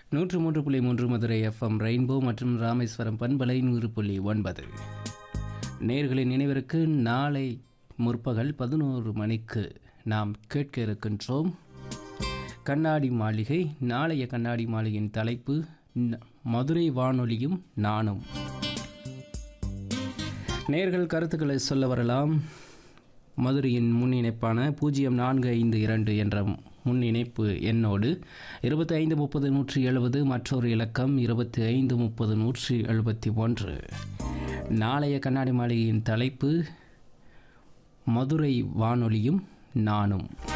நூற்று மூன்று புள்ளி மூன்று மதுரை எஃப்எம் ரெயின்போ மற்றும் ராமேஸ்வரம் பண்பலை நூறு புள்ளி ஒன்பது நேர்களின் நினைவிற்கு நாளை முற்பகல் பதினோரு மணிக்கு நாம் கேட்க இருக்கின்றோம் கண்ணாடி மாளிகை நாளைய கண்ணாடி மாளிகையின் தலைப்பு ந- மதுரை வானொலியும் நானும் நேர்கள் கருத்துக்களை சொல்ல வரலாம் மதுரையின் முன் இணைப்பான பூஜ்ஜியம் நான்கு ஐந்து இரண்டு என்ற முன் இணைப்பு எண்ணோடு இருபத்தி ஐந்து முப்பது நூற்றி எழுபது மற்றொரு இலக்கம் இருபத்தி ஐந்து முப்பது நூற்றி எழுபத்தி ஒன்று நாளைய கண்ணாடி மாளிகையின் தலைப்பு மதுரை வானொலியும் நானும்